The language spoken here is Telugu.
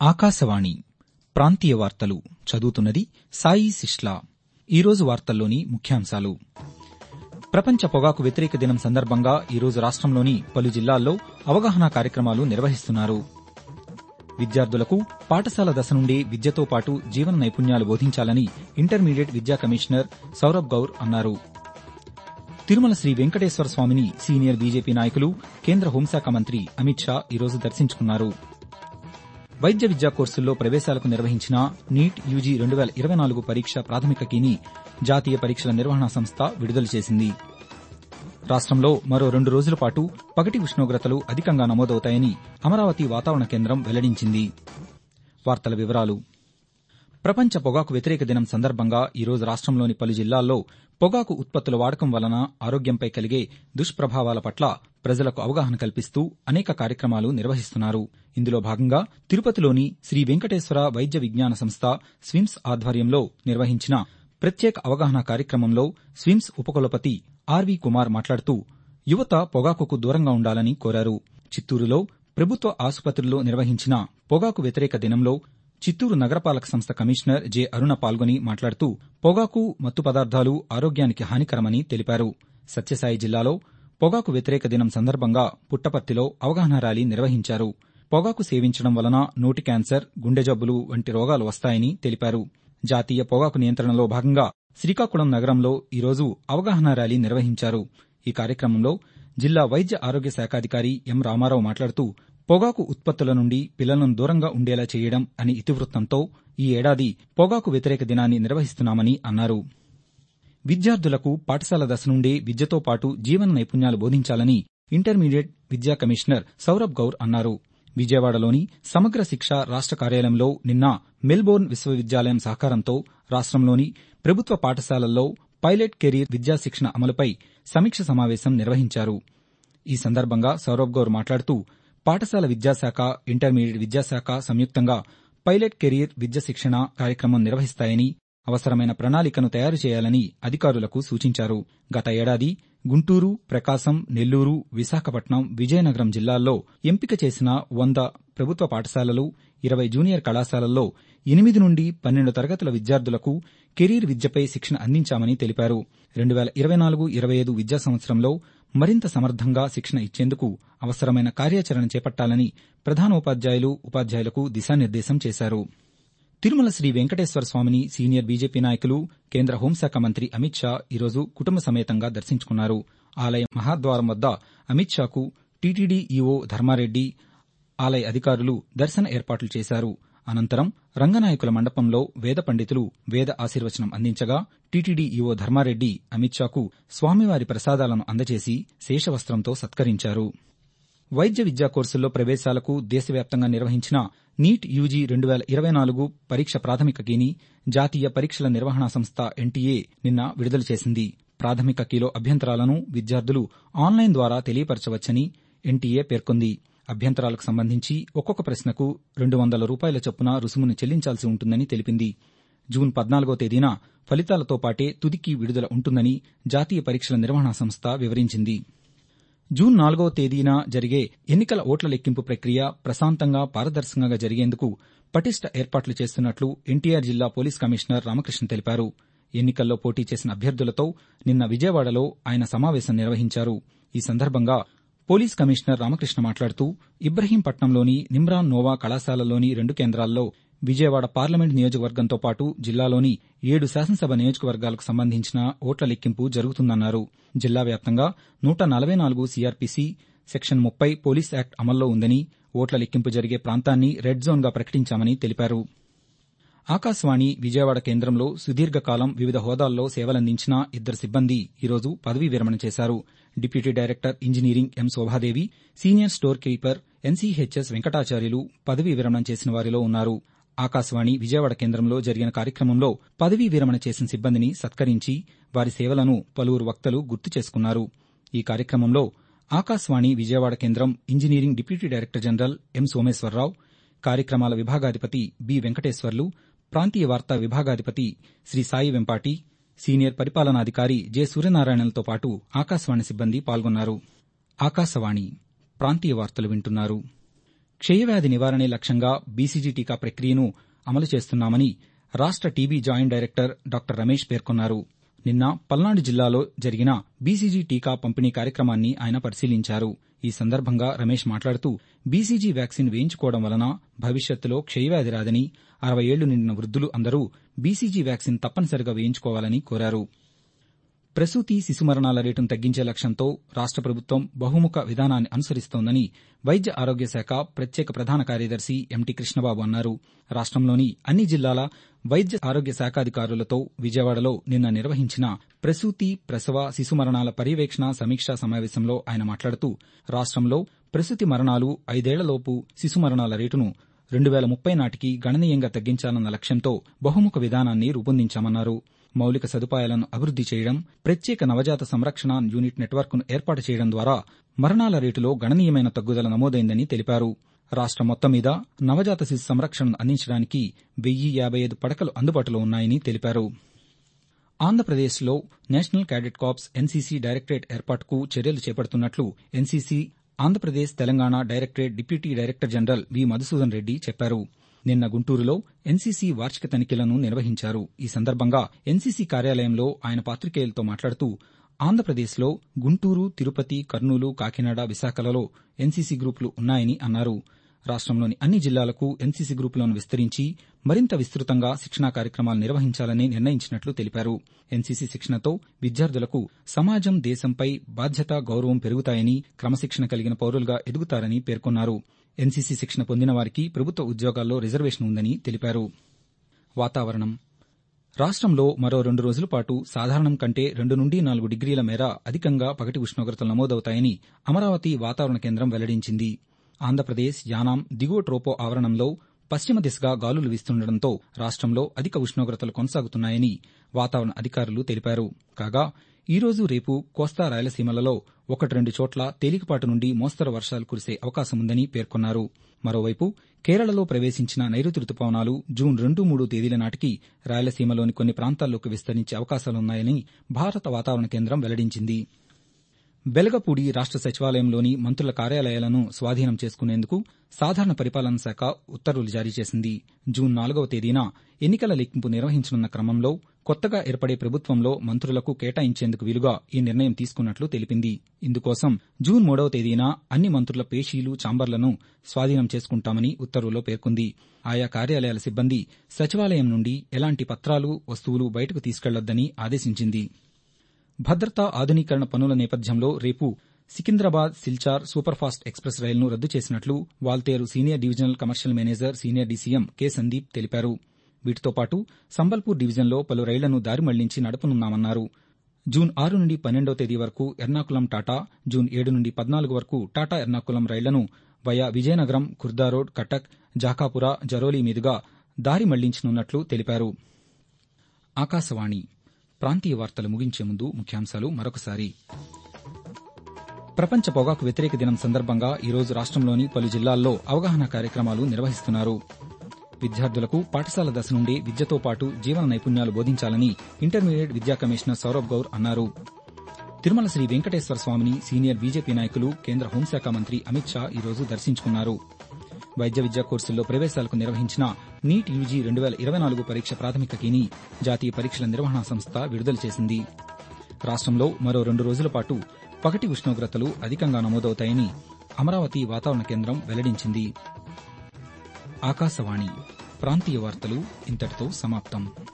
ఆకాశవాణి ప్రాంతీయ వార్తలు చదువుతున్నది సాయి సిష్లా ఈరోజు వార్తల్లోని ముఖ్యాంశాలు ప్రపంచ పొగాకు వ్యతిరేక దినం సందర్భంగా ఈరోజు రాష్టంలోని పలు జిల్లాల్లో అవగాహన కార్యక్రమాలు నిర్వహిస్తున్నారు విద్యార్థులకు పాఠశాల దశ నుండే విద్యతో పాటు జీవన నైపుణ్యాలు బోధించాలని ఇంటర్మీడియట్ విద్యా కమిషనర్ సౌరబ్ గౌర్ అన్నారు తిరుమల శ్రీ వెంకటేశ్వర స్వామిని సీనియర్ బీజేపీ నాయకులు కేంద్ర హోంశాఖ మంత్రి అమిత్ షా ఈరోజు దర్శించుకున్నారు వైద్య విద్యా కోర్సుల్లో ప్రవేశాలకు నిర్వహించిన నీట్ యూజీ రెండు వేల ఇరవై నాలుగు పరీక్ష ప్రాథమిక కీని జాతీయ పరీక్షల నిర్వహణా సంస్థ విడుదల చేసింది రాష్టంలో మరో రెండు రోజుల పాటు పగటి ఉష్ణోగ్రతలు అధికంగా నమోదవుతాయని అమరావతి వాతావరణ కేంద్రం వెల్లడించింది వార్తల వివరాలు ప్రపంచ పొగాకు వ్యతిరేక దినం సందర్భంగా ఈరోజు రాష్టంలోని పలు జిల్లాల్లో పొగాకు ఉత్పత్తుల వాడకం వలన ఆరోగ్యంపై కలిగే దుష్ప్రభావాల పట్ల ప్రజలకు అవగాహన కల్పిస్తూ అనేక కార్యక్రమాలు నిర్వహిస్తున్నారు ఇందులో భాగంగా తిరుపతిలోని శ్రీ వెంకటేశ్వర వైద్య విజ్ఞాన సంస్థ స్విమ్స్ ఆధ్వర్యంలో నిర్వహించిన ప్రత్యేక అవగాహన కార్యక్రమంలో స్విమ్స్ ఉపకులపతి ఆర్వీ కుమార్ మాట్లాడుతూ యువత పొగాకుకు దూరంగా ఉండాలని కోరారు చిత్తూరులో ప్రభుత్వ ఆసుపత్రిలో నిర్వహించిన పొగాకు వ్యతిరేక దినంలో చిత్తూరు నగరపాలక సంస్థ కమిషనర్ జె అరుణ పాల్గొని మాట్లాడుతూ పొగాకు మత్తు పదార్థాలు ఆరోగ్యానికి హానికరమని తెలిపారు సత్యసాయి జిల్లాలో పొగాకు వ్యతిరేక దినం సందర్భంగా పుట్టపర్తిలో అవగాహన ర్యాలీ నిర్వహించారు పొగాకు సేవించడం వలన నోటి క్యాన్సర్ గుండె జబ్బులు వంటి రోగాలు వస్తాయని తెలిపారు జాతీయ పొగాకు నియంత్రణలో భాగంగా శ్రీకాకుళం నగరంలో ఈరోజు అవగాహన ర్యాలీ నిర్వహించారు ఈ కార్యక్రమంలో జిల్లా వైద్య ఆరోగ్య శాఖాధికారి ఎం రామారావు మాట్లాడుతూ పొగాకు ఉత్పత్తుల నుండి పిల్లలను దూరంగా ఉండేలా చేయడం అని ఇతివృత్తంతో ఈ ఏడాది పొగాకు వ్యతిరేక దినాన్ని నిర్వహిస్తున్నామని అన్నారు విద్యార్థులకు పాఠశాల దశ నుండే విద్యతో పాటు జీవన నైపుణ్యాలు బోధించాలని ఇంటర్మీడియట్ విద్యా కమిషనర్ సౌరబ్ గౌర్ అన్నారు విజయవాడలోని సమగ్ర శిక్ష రాష్ట కార్యాలయంలో నిన్న మెల్బోర్న్ విశ్వవిద్యాలయం సహకారంతో రాష్టంలోని ప్రభుత్వ పాఠశాలల్లో పైలట్ కెరీర్ విద్యా శిక్షణ అమలుపై సమీక్ష సమావేశం నిర్వహించారు ఈ సందర్భంగా సౌరబ్ గౌర్ మాట్లాడుతూ పాఠశాల విద్యాశాఖ ఇంటర్మీడియట్ విద్యాశాఖ సంయుక్తంగా పైలట్ కెరీర్ విద్య శిక్షణ కార్యక్రమం నిర్వహిస్తాయని అవసరమైన ప్రణాళికను తయారు చేయాలని అధికారులకు సూచించారు గత ఏడాది గుంటూరు ప్రకాశం నెల్లూరు విశాఖపట్నం విజయనగరం జిల్లాల్లో ఎంపిక చేసిన వంద ప్రభుత్వ పాఠశాలలు ఇరవై జూనియర్ కళాశాలల్లో ఎనిమిది నుండి పన్నెండు తరగతుల విద్యార్థులకు కెరీర్ విద్యపై శిక్షణ అందించామని తెలిపారు రెండు వేల ఇరవై నాలుగు ఇరవై ఐదు విద్యా సంవత్సరంలో మరింత సమర్థంగా శిక్షణ ఇచ్చేందుకు అవసరమైన కార్యాచరణ చేపట్టాలని ప్రధానోపాధ్యాయులు ఉపాధ్యాయులకు దిశానిర్దేశం చేశారు తిరుమల శ్రీ వెంకటేశ్వర స్వామిని సీనియర్ బీజేపీ నాయకులు కేంద్ర హోంశాఖ మంత్రి అమిత్ షా ఈరోజు కుటుంబ సమేతంగా దర్శించుకున్నారు ఆలయ మహాద్వారం వద్ద అమిత్ షాకు టీటీడీ ఈవో ధర్మారెడ్డి ఆలయ అధికారులు దర్శన ఏర్పాట్లు చేశారు అనంతరం రంగనాయకుల మండపంలో వేద పండితులు వేద ఆశీర్వచనం అందించగా టీటీడీ ఈవో ధర్మారెడ్డి అమిత్ షాకు స్వామివారి ప్రసాదాలను అందజేసి శేషవస్త్రంతో సత్కరించారు వైద్య విద్యా కోర్సుల్లో ప్రవేశాలకు దేశవ్యాప్తంగా నిర్వహించిన నీట్ యూజీ రెండు వేల ఇరవై నాలుగు పరీక్ష ప్రాథమిక కీని జాతీయ పరీక్షల నిర్వహణా సంస్థ ఎన్టీఏ నిన్న విడుదల చేసింది ప్రాథమిక కీలో అభ్యంతరాలను విద్యార్థులు ఆన్లైన్ ద్వారా తెలియపరచవచ్చని ఎన్టీఏ పేర్కొంది అభ్యంతరాలకు సంబంధించి ఒక్కొక్క ప్రశ్నకు రెండు వందల రూపాయల చొప్పున రుసుమును చెల్లించాల్సి ఉంటుందని తెలిపింది జూన్ పద్నాలుగో తేదీన ఫలితాలతో పాటే తుదికి విడుదల ఉంటుందని జాతీయ పరీక్షల నిర్వహణా సంస్థ వివరించింది జూన్ నాలుగవ తేదీన జరిగే ఎన్నికల ఓట్ల లెక్కింపు ప్రక్రియ ప్రశాంతంగా పారదర్శకంగా జరిగేందుకు పటిష్ట ఏర్పాట్లు చేస్తున్నట్లు ఎన్టీఆర్ జిల్లా పోలీస్ కమిషనర్ రామకృష్ణ తెలిపారు ఎన్నికల్లో పోటీ చేసిన అభ్యర్థులతో నిన్న విజయవాడలో ఆయన సమావేశం నిర్వహించారు ఈ సందర్భంగా పోలీస్ కమిషనర్ రామకృష్ణ మాట్లాడుతూ ఇబ్రహీంపట్నంలోని నిమ్రాన్ నోవా కళాశాలలోని రెండు కేంద్రాల్లో విజయవాడ పార్లమెంట్ నియోజకవర్గంతో పాటు జిల్లాలోని ఏడు శాసనసభ నియోజకవర్గాలకు సంబంధించిన ఓట్ల లెక్కింపు జరుగుతుందన్నారు జిల్లా వ్యాప్తంగా నూట నలభై నాలుగు సీఆర్పీసీ సెక్షన్ ముప్పై పోలీస్ యాక్ట్ అమల్లో ఉందని ఓట్ల లెక్కింపు జరిగే ప్రాంతాన్ని రెడ్ జోన్గా ప్రకటించామని తెలిపారు ఆకాశవాణి విజయవాడ కేంద్రంలో సుదీర్ఘకాలం వివిధ హోదాల్లో సేవలందించిన ఇద్దరు సిబ్బంది ఈరోజు పదవీ విరమణ చేశారు deputy director engineering M Shobha Devi senior store keeper NCHS Venkatacharyulu పదవీ విరమణ చేసిన వారిలో ఉన్నారు ఆకాశవాణి విజయవాడ కేంద్రంలో జరిగిన కార్యక్రమంలో పదవీ విరమణ చేసిన సిబ్బందిని సత్కరించి వారి సేవలను పలువురు వక్తలు గుర్తు చేసుకున్నారు ఈ కార్యక్రమంలో ఆకాశవాణి విజయవాడ కేంద్రం engineering deputy director general M Someswara Rao కార్యక్రమాల విభాగాధిపతి బి వెంకటేశ్వర్లు ప్రాంతీయ వార్తా విభాగాధిపతి శ్రీ సాయి వెంపాటి సీనియర్ పరిపాలనాధికారి జె సూర్యనారాయణలతో పాటు ఆకాశవాణి సిబ్బంది పాల్గొన్నారు ఆకాశవాణి ప్రాంతీయ వార్తలు వింటున్నారు క్షయవ్యాధి నివారణే లక్ష్యంగా బీసీజీ టీకా ప్రక్రియను అమలు చేస్తున్నామని రాష్ట TB joint director doctor Ramesh పేర్కొన్నారు నిన్న పల్నాడు జిల్లాలో జరిగిన బీసీజీ టీకా పంపిణీ కార్యక్రమాన్ని ఆయన పరిశీలించారు ఈ సందర్భంగా రమేష్ మాట్లాడుతూ బీసీజీ వ్యాక్సిన్ వేయించుకోవడం వలన భవిష్యత్తులో క్షయవ్యాధి రాదని అరవై ఏళ్లు నిండిన వృద్దులు అందరూ బీసీజీ వ్యాక్సిన్ తప్పనిసరిగా వేయించుకోవాలని కోరారు ప్రసూతి శిశు మరణాల రేటును తగ్గించే లక్ష్యంతో రాష్ట ప్రభుత్వం బహుముఖ విధానాన్ని అనుసరిస్తోందని వైద్య ఆరోగ్య శాఖ ప్రత్యేక ప్రధాన కార్యదర్శి ఎంటీ కృష్ణబాబు అన్నారు రాష్టంలోని అన్ని జిల్లాల వైద్య ఆరోగ్య శాఖాధికారులతో విజయవాడలో నిన్న నిర్వహించిన ప్రసూతి ప్రసవ శిశు మరణాల పర్యవేక్షణ సమీక్షా సమావేశంలో ఆయన మాట్లాడుతూ రాష్టంలో ప్రసూతి మరణాలు ఐదేళ్లలోపు శిశు మరణాల రేటును రెండు వేల ముప్పై నాటికి గణనీయంగా తగ్గించాలన్న లక్ష్యంతో బహుముఖ విధానాన్ని రూపొందించామన్నారు మౌలిక సదుపాయాలను అభివృద్ది చేయడం ప్రత్యేక నవజాత సంరక్షణ యూనిట్ నెట్వర్క్ను ఏర్పాటు చేయడం ద్వారా మరణాల రేటులో గణనీయమైన తగ్గుదల నమోదైందని తెలిపారు రాష్ట మొత్తం మీద నవజాత శిశు సంరక్షణను అందించడానికి వెయ్యి యాబై ఐదు పడకలు అందుబాటులో ఉన్నాయని తెలిపారు ఆంధ్రప్రదేశ్లో national cadet corps NCC directorate ఏర్పాటుకు చర్యలు చేపడుతున్నట్లు NCC Andhra Pradesh Telangana directorate deputy director general V Madhusudan Reddy చెప్పారు నిన్న గుంటూరులో ఎన్సీసీ వార్షిక తనిఖీలను నిర్వహించారు ఈ సందర్భంగా ఎన్సీసీ కార్యాలయంలో ఆయన పాతికేయులతో మాట్లాడుతూ ఆంధ్రప్రదేశ్లో గుంటూరు తిరుపతి కర్నూలు కాకినాడ విశాఖలలో ఎన్సీసీ గ్రూపులు ఉన్నాయని అన్నారు రాష్టంలోని అన్ని జిల్లాలకు ఎన్సీసీ గ్రూపులను విస్తరించి మరింత విస్తృతంగా శిక్షణా కార్యక్రమాలు నిర్వహించాలని నిర్ణయించినట్లు తెలిపారు ఎన్సీసీ శిక్షణతో విద్యార్థులకు సమాజం దేశంపై బాధ్యత గౌరవం పెరుగుతాయని క్రమశిక్షణ కలిగిన పౌరులుగా ఎదుగుతారని పేర్కొన్నారు ఎన్సీసీ శిక్షణ పొందిన వారికి ప్రభుత్వ ఉద్యోగాల్లో రిజర్వేషన్ ఉందని తెలిపారు వాతావరణం రాష్టంలో మరో రెండు రోజుల పాటు సాధారణం కంటే రెండు నుండి నాలుగు డిగ్రీల మేర అధికంగా పగటి ఉష్ణోగ్రతలు నమోదవుతాయని అమరావతి వాతావరణ కేంద్రం వెల్లడించింది ఆంధ్రప్రదేశ్ యానాం దిగువ ట్రోపో ఆవరణంలో పశ్చిమ దిశగా గాలులు వీస్తుండటంతో రాష్టంలో అధిక ఉష్ణోగ్రతలు కొనసాగుతున్నాయని వాతావరణ అధికారులు తెలిపారు కాగా ఈ రోజు రేపు కోస్తా రాయలసీమలలో ఒకటి రెండు చోట్ల తేలికపాటి నుండి మోస్తరు వర్షాలు కురిసే అవకాశముందని పేర్కొన్నారు మరోవైపు కేరళలో ప్రవేశించిన నైరుతి రుతుపవనాలు జూన్ రెండు మూడు తేదీల నాటికి రాయలసీమలోని కొన్ని ప్రాంతాల్లోకి విస్తరించే అవకాశాలున్నాయని భారత వాతావరణ కేంద్రం వెల్లడించింది బెలగపూడి రాష్ట సచివాలయంలోని మంత్రుల కార్యాలయాలను స్వాధీనం చేసుకునేందుకు సాధారణ పరిపాలన శాఖ ఉత్తర్వులు జారీ చేసింది జూన్ నాలుగవ తేదీన ఎన్నికల లెక్కింపు నిర్వహించనున్న క్రమంలో కొత్తగా ఏర్పడే ప్రభుత్వంలో మంత్రులకు కేటాయించేందుకు వీలుగా ఈ నిర్ణయం తీసుకున్నట్లు తెలిపింది ఇందుకోసం జూన్ మూడవ తేదీన అన్ని మంత్రుల పేషీలు ఛాంబర్లను స్వాధీనం చేసుకుంటామని ఉత్తర్వులో పేర్కొంది ఆయా కార్యాలయాల సిబ్బంది సచివాలయం నుండి ఎలాంటి పత్రాలు వస్తువులు బయటకు తీసుకెళ్లొద్దని ఆదేశించింది భద్రతా ఆధునీకరణ పనుల నేపథ్యంలో రేపు సికింద్రాబాద్ సిల్చార్ సూపర్ఫాస్ట్ ఎక్స్ప్రెస్ రైలును రద్దు చేసినట్లు Waltair senior divisional commercial manager senior DCM K Sandeep తెలిపారు వీటితో పాటు సంబల్పూర్ డివిజన్లో పలు రైళ్లను దారి మళ్లించి నడపనున్నామన్నారు జూన్ ఆరు నుండి పన్నెండవ తేదీ వరకు ఎర్నాకులం టాటా జూన్ ఏడు నుండి పద్నాలుగు వరకు టాటా ఎర్నాకులం రైళ్లను వయా విజయనగరం ఖుర్దా రోడ్ కటక్ జాకాపుర జరోలి మీదుగా దారి మళ్లించనున్నట్లు తెలిపారు ఆకాశవాణి ప్రాంతీయ వార్తలు ముగించే ముందు ముఖ్యాంశాలు మరొకసారి ప్రపంచ పొగాకు వ్యతిరేక దినం సందర్భంగా ఈరోజు రాష్టంలోని పలు జిల్లాల్లో అవగాహన కార్యక్రమాలు నిర్వహిస్తున్నారు విద్యార్థులకు పాఠశాల దశ నుండే విద్యతో పాటు జీవన నైపుణ్యాలు బోధించాలని ఇంటర్మీడియట్ విద్యా కమిషనర్ సౌరభ్ గౌర్ అన్నారు తిరుమల శ్రీ వెంకటేశ్వర స్వామిని సీనియర్ బీజేపీ నాయకులు కేంద్ర హోంశాఖ మంత్రి అమిత్ షా ఈరోజు దర్శించుకున్నారు వైద్య విద్యా కోర్సుల్లో ప్రవేశాలకు నిర్వహించిన నీట్ యూజీ రెండు వేల ఇరవై నాలుగు పరీక్ష ప్రాథమిక కీని జాతీయ పరీక్షల నిర్వహణ సంస్థ విడుదల చేసింది రాష్టంలో మరో రెండు రోజుల పాటు పగటి ఉష్ణోగ్రతలు అధికంగా నమోదవుతాయని అమరావతి వాతావరణ కేంద్రం వెల్లడించింది ఆకాశవాణి ప్రాంతీయ వార్తలు ఇంతటితో సమాప్తం